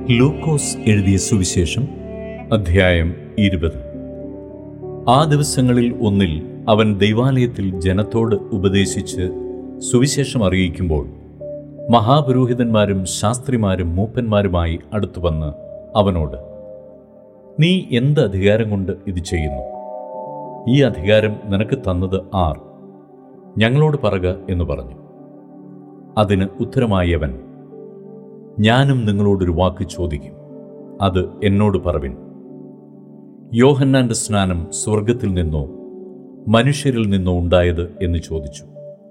ലൂക്കോസ് എഴുതിയ സുവിശേഷം അധ്യായം ഇരുപത് ആ ദിവസങ്ങളിൽ ഒന്നിൽ അവൻ ദൈവാലയത്തിൽ ജനത്തോട് ഉപദേശിച്ച് സുവിശേഷം അറിയിക്കുമ്പോൾ മഹാപുരോഹിതന്മാരും ശാസ്ത്രിമാരും മൂപ്പന്മാരുമായി അടുത്തു വന്ന് അവനോട് നീ എന്ത് അധികാരം കൊണ്ട് ഇത് ചെയ്യുന്നു ഈ അധികാരം നിനക്ക് തന്നത് ആർ ഞങ്ങളോട് പറക എന്ന് പറഞ്ഞു അതിന് ഉത്തരമായി അവൻ ഞാനും നിങ്ങളോടൊരു വാക്ക് ചോദിക്കും അത് എന്നോട് പറവിൻ യോഹന്നാന്റെ സ്നാനം സ്വർഗത്തിൽ നിന്നോ മനുഷ്യരിൽ നിന്നോ ഉണ്ടായത് എന്ന് ചോദിച്ചു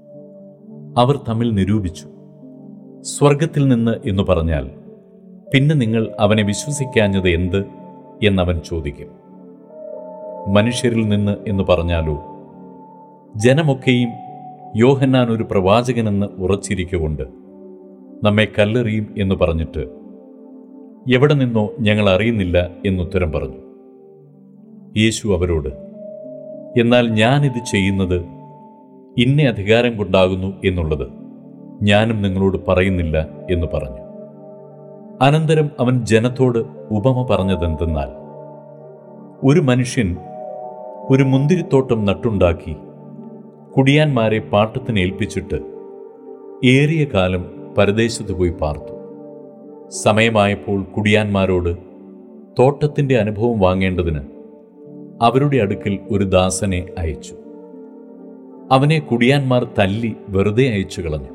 അവർ തമ്മിൽ നിരൂപിച്ചു സ്വർഗത്തിൽ നിന്ന് എന്ന് പറഞ്ഞാൽ പിന്നെ നിങ്ങൾ അവനെ വിശ്വസിക്കാഞ്ഞത് എന്ത് എന്നവൻ ചോദിക്കും മനുഷ്യരിൽ നിന്ന് എന്ന് പറഞ്ഞാലോ ജനമൊക്കെയും യോഹന്നാൻ ഒരു പ്രവാചകനെന്ന് ഉറച്ചിരിക്കുകൊണ്ട് നമ്മെ കല്ലെറിയും എന്ന് പറഞ്ഞിട്ട് എവിടെ നിന്നോ ഞങ്ങൾ അറിയുന്നില്ല എന്നുത്തരം പറഞ്ഞു യേശു അവരോട് എന്നാൽ ഞാനിത് ചെയ്യുന്നത് ഇന്ന അധികാരം കൊണ്ടാകുന്നു എന്നുള്ളത് ഞാനും നിങ്ങളോട് പറയുന്നില്ല എന്ന് പറഞ്ഞു അനന്തരം അവൻ ജനത്തോട് ഉപമ പറഞ്ഞതെന്തെന്നാൽ ഒരു മനുഷ്യൻ ഒരു മുന്തിരിത്തോട്ടം നട്ടുണ്ടാക്കി കുടിയാന്മാരെ പാട്ടത്തിന് ഏൽപ്പിച്ചിട്ട് ഏറിയ കാലം പരദേശത്ത് പോയി പാർത്തു സമയമായപ്പോൾ കുടിയാന്മാരോട് തോട്ടത്തിന്റെ അനുഭവം വാങ്ങേണ്ടതിന് അവരുടെ അടുക്കൽ ഒരു ദാസനെ അയച്ചു അവനെ കുടിയാന്മാർ തല്ലി വെറുതെ അയച്ചു കളഞ്ഞു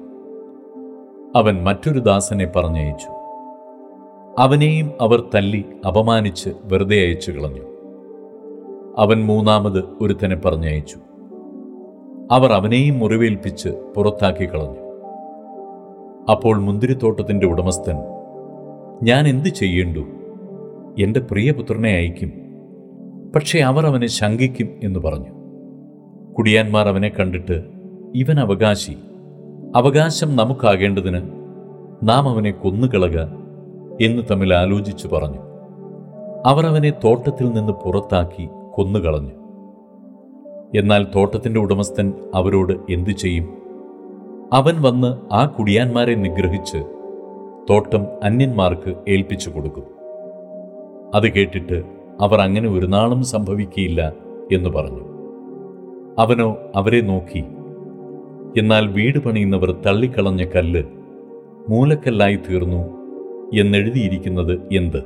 അവൻ മറ്റൊരു ദാസനെ പറഞ്ഞയച്ചു അവനെയും അവർ തല്ലി അപമാനിച്ച് വെറുതെ അയച്ചു കളഞ്ഞു അവൻ മൂന്നാമത് ഒരുത്തനെ പറഞ്ഞയച്ചു അവർ അവനെയും മുറിവേൽപ്പിച്ച് പുറത്താക്കി കളഞ്ഞു അപ്പോൾ മുന്തിരിത്തോട്ടത്തിന്റെ ഉടമസ്ഥൻ ഞാൻ എന്ത് ചെയ്യേണ്ടു എൻ്റെ പ്രിയപുത്രനെ അയക്കും പക്ഷേ അവർ അവനെ ശങ്കിക്കും എന്ന് പറഞ്ഞു കുടിയാന്മാർ അവനെ കണ്ടിട്ട് ഇവൻ അവകാശി അവകാശം നമുക്കാകേണ്ടതിന് നാം അവനെ കൊന്നുകളക എന്ന് തമ്മിൽ ആലോചിച്ചു പറഞ്ഞു അവർ അവനെ തോട്ടത്തിൽ നിന്ന് പുറത്താക്കി കൊന്നുകളഞ്ഞു എന്നാൽ തോട്ടത്തിന്റെ ഉടമസ്ഥൻ അവരോട് എന്തു ചെയ്യും അവൻ വന്ന് ആ കുടിയാന്മാരെ നിഗ്രഹിച്ച് തോട്ടം അന്യന്മാർക്ക് ഏൽപ്പിച്ചു കൊടുക്കും അത് കേട്ടിട്ട് അവർ അങ്ങനെ ഒരു നാളും സംഭവിക്കുകയില്ല എന്ന് പറഞ്ഞു അവനോ അവരെ നോക്കി എന്നാൽ വീട് പണിയുന്നവർ തള്ളിക്കളഞ്ഞ കല്ല് മൂലക്കല്ലായി തീർന്നു എന്നെഴുതിയിരിക്കുന്നത് എന്ത്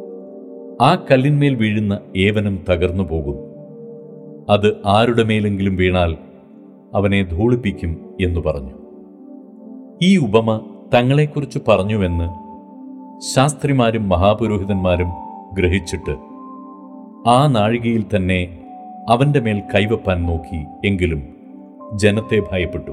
ആ കല്ലിന്മേൽ വീഴുന്ന ഏവനും തകർന്നു പോകും അത് ആരുടെ മേലെങ്കിലും വീണാൽ അവനെ ധൂളിപ്പിക്കും എന്നു പറഞ്ഞു ഈ ഉപമ തങ്ങളെക്കുറിച്ച് പറഞ്ഞുവെന്ന് ശാസ്ത്രിമാരും മഹാപുരോഹിതന്മാരും ഗ്രഹിച്ചിട്ട് ആ നാഴികയിൽ തന്നെ അവന്റെ മേൽ കൈവപ്പാൻ നോക്കി എങ്കിലും ജനത്തെ ഭയപ്പെട്ടു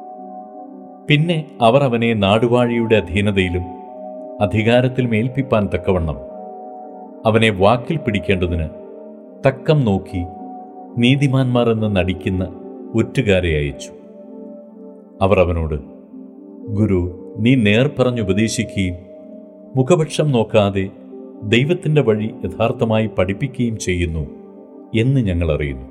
പിന്നെ അവർ അവനെ നാടുവാഴിയുടെ അധീനതയിലും അധികാരത്തിലും ഏൽപ്പിപ്പാൻ തക്കവണ്ണം അവനെ വാക്കിൽ പിടിക്കേണ്ടതിന് തക്കം നോക്കി നീതിമാന്മാർ എന്ന് നടിക്കുന്ന ഒറ്റുകാരെ അയച്ചു അവർ അവനോട് ഗുരു നീ നേർ പറഞ്ഞുപദേശിക്കുകയും മുഖപക്ഷം നോക്കാതെ ദൈവത്തിൻ്റെ വഴി യഥാർത്ഥമായി പഠിപ്പിക്കുകയും ചെയ്യുന്നു എന്ന് ഞങ്ങൾ അറിയുന്നു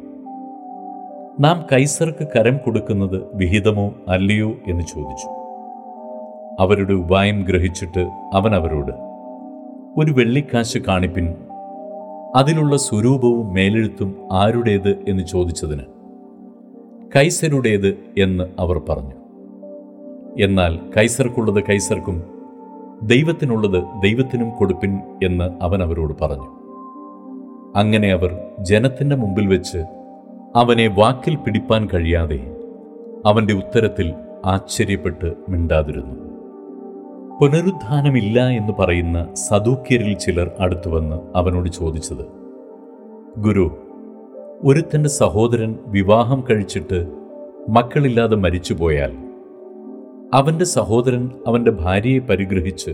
നാം കൈസർക്ക് കരം കൊടുക്കുന്നത് വിഹിതമോ അല്ലയോ എന്ന് ചോദിച്ചു അവരുടെ ഉപായം ഗ്രഹിച്ചിട്ട് അവൻ അവരോട് ഒരു വെള്ളിക്കാശ് കാണിപ്പിൻ അതിലുള്ള സ്വരൂപവും മേലെഴുത്തും ആരുടേത് എന്ന് ചോദിച്ചതിന് കൈസരുടേത് എന്ന് അവർ പറഞ്ഞു എന്നാൽ കൈസർക്കുള്ളത് കൈസർക്കും ദൈവത്തിനുള്ളത് ദൈവത്തിനും കൊടുപ്പിൻ എന്ന് അവൻ അവരോട് പറഞ്ഞു അങ്ങനെ അവർ ജനത്തിന്റെ മുമ്പിൽ വെച്ച് അവനെ വാക്കിൽ പിടിപ്പാൻ കഴിയാതെ അവന്റെ ഉത്തരത്തിൽ ആശ്ചര്യപ്പെട്ട് മിണ്ടാതിരുന്നു പുനരുദ്ധാനമില്ല എന്ന് പറയുന്ന സദൂക്യരിൽ ചിലർ അടുത്തുവന്ന് അവനോട് ചോദിച്ചത് ഗുരു ഒരുത്തന്റെ സഹോദരൻ വിവാഹം കഴിച്ചിട്ട് മക്കളില്ലാതെ മരിച്ചുപോയാൽ അവന്റെ സഹോദരൻ അവന്റെ ഭാര്യയെ പരിഗ്രഹിച്ച്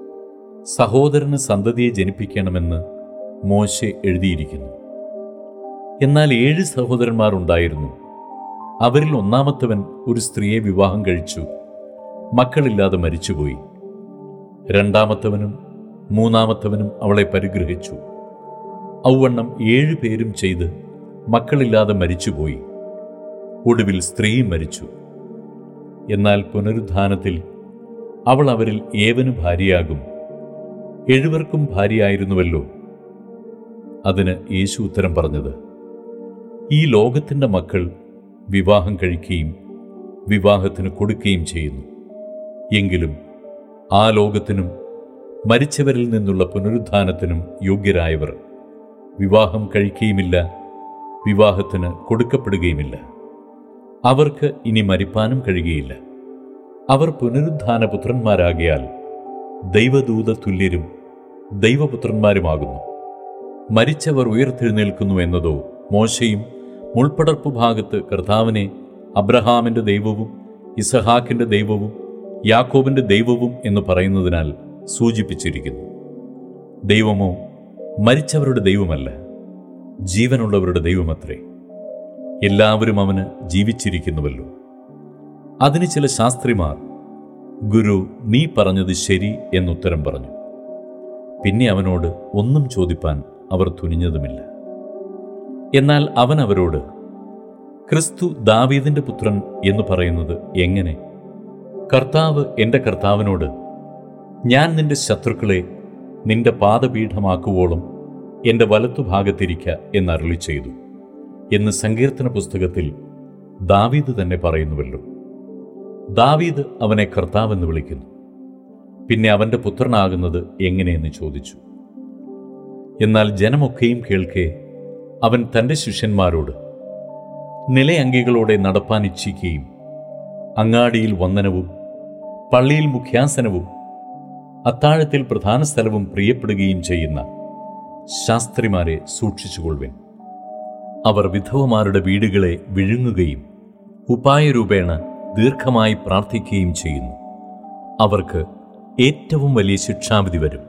സഹോദരന് സന്തതിയെ ജനിപ്പിക്കണമെന്ന് മോശെ എഴുതിയിരിക്കുന്നു എന്നാൽ ഏഴ് സഹോദരന്മാർ ഉണ്ടായിരുന്നു അവരിൽ ഒന്നാമത്തവൻ ഒരു സ്ത്രീയെ വിവാഹം കഴിച്ചു മക്കളില്ലാതെ മരിച്ചുപോയി രണ്ടാമത്തവനും മൂന്നാമത്തവനും അവളെ പരിഗ്രഹിച്ചു ഔവണ്ണം ഏഴു പേരും ചെയ്ത് മക്കളില്ലാതെ മരിച്ചുപോയി ഒടുവിൽ സ്ത്രീയും മരിച്ചു എന്നാൽ പുനരുദ്ധാനത്തിൽ അവൾ അവരിൽ ഏവന് ഭാര്യയാകും എഴുവർക്കും ഭാര്യയായിരുന്നുവല്ലോ അതിന് യേശു ഉത്തരം പറഞ്ഞത് ഈ ലോകത്തിൻ്റെ മക്കൾ വിവാഹം കഴിക്കുകയും വിവാഹത്തിന് കൊടുക്കുകയും ചെയ്യുന്നു എങ്കിലും ആ ലോകത്തിനും മരിച്ചവരിൽ നിന്നുള്ള പുനരുത്ഥാനത്തിനും യോഗ്യരായവർ വിവാഹം കഴിക്കുകയുമില്ല വിവാഹത്തിന് കൊടുക്കപ്പെടുകയുമില്ല അവർക്ക് ഇനി മരിപ്പാനും കഴിയുകയില്ല അവർ പുനരുത്ഥാന പുത്രന്മാരാകിയാൽ ദൈവദൂത തുല്യരും ദൈവപുത്രന്മാരുമാകുന്നു മരിച്ചവർ ഉയർത്തെഴുന്നേൽക്കുന്നു എന്നതോ മോശയും മുൾപ്പടർപ്പ് ഭാഗത്ത് കർത്താവിനെ അബ്രഹാമിൻ്റെ ദൈവവും ഇസഹാക്കിൻ്റെ ദൈവവും യാക്കോബിൻ്റെ ദൈവവും എന്ന് പറയുന്നതിനാൽ സൂചിപ്പിച്ചിരിക്കുന്നു ദൈവമോ മരിച്ചവരുടെ ദൈവമല്ല ജീവനുള്ളവരുടെ ദൈവമത്രേ എല്ലാവരും അവന് ജീവിച്ചിരിക്കുന്നുവല്ലോ അതിന് ചില ശാസ്ത്രിമാർ ഗുരു നീ പറഞ്ഞത് ശരി എന്നുത്തരം പറഞ്ഞു പിന്നെ അവനോട് ഒന്നും ചോദിപ്പാൻ അവർ തുനിഞ്ഞതുമില്ല എന്നാൽ അവൻ അവരോട് ക്രിസ്തു ദാവീദിന്റെ പുത്രൻ എന്ന് പറയുന്നത് എങ്ങനെ കർത്താവ് എൻ്റെ കർത്താവിനോട് ഞാൻ നിന്റെ ശത്രുക്കളെ നിന്റെ പാദപീഠമാക്കുവോളം എൻ്റെ വലത്തുഭാഗത്തിരിക്ക എന്നരുളി ചെയ്തു എന്ന് സങ്കീർത്തന പുസ്തകത്തിൽ ദാവീദ് തന്നെ പറയുന്നുവല്ലോ ദാവീദ് അവനെ കർത്താവെന്ന് വിളിക്കുന്നു പിന്നെ അവൻ്റെ പുത്രനാകുന്നത് എങ്ങനെയെന്ന് ചോദിച്ചു എന്നാൽ ജനമൊക്കെയും കേൾക്കെ അവൻ തൻ്റെ ശിഷ്യന്മാരോട് നിലയങ്കികളോടെ നടപ്പാൻ ഇച്ഛിക്കുകയും അങ്ങാടിയിൽ വന്ദനവും പള്ളിയിൽ മുഖ്യാസനവും അത്താഴത്തിൽ പ്രധാന സ്ഥലവും പ്രിയപ്പെടുകയും ചെയ്യുന്ന ശാസ്ത്രിമാരെ സൂക്ഷിച്ചുകൊള്ളുവിൻ അവർ വിധവമാരുടെ വീടുകളെ വിഴുങ്ങുകയും ഉപായരൂപേണ ദീർഘമായി പ്രാർത്ഥിക്കുകയും ചെയ്യുന്നു അവർക്ക് ഏറ്റവും വലിയ ശിക്ഷാവിധി വരും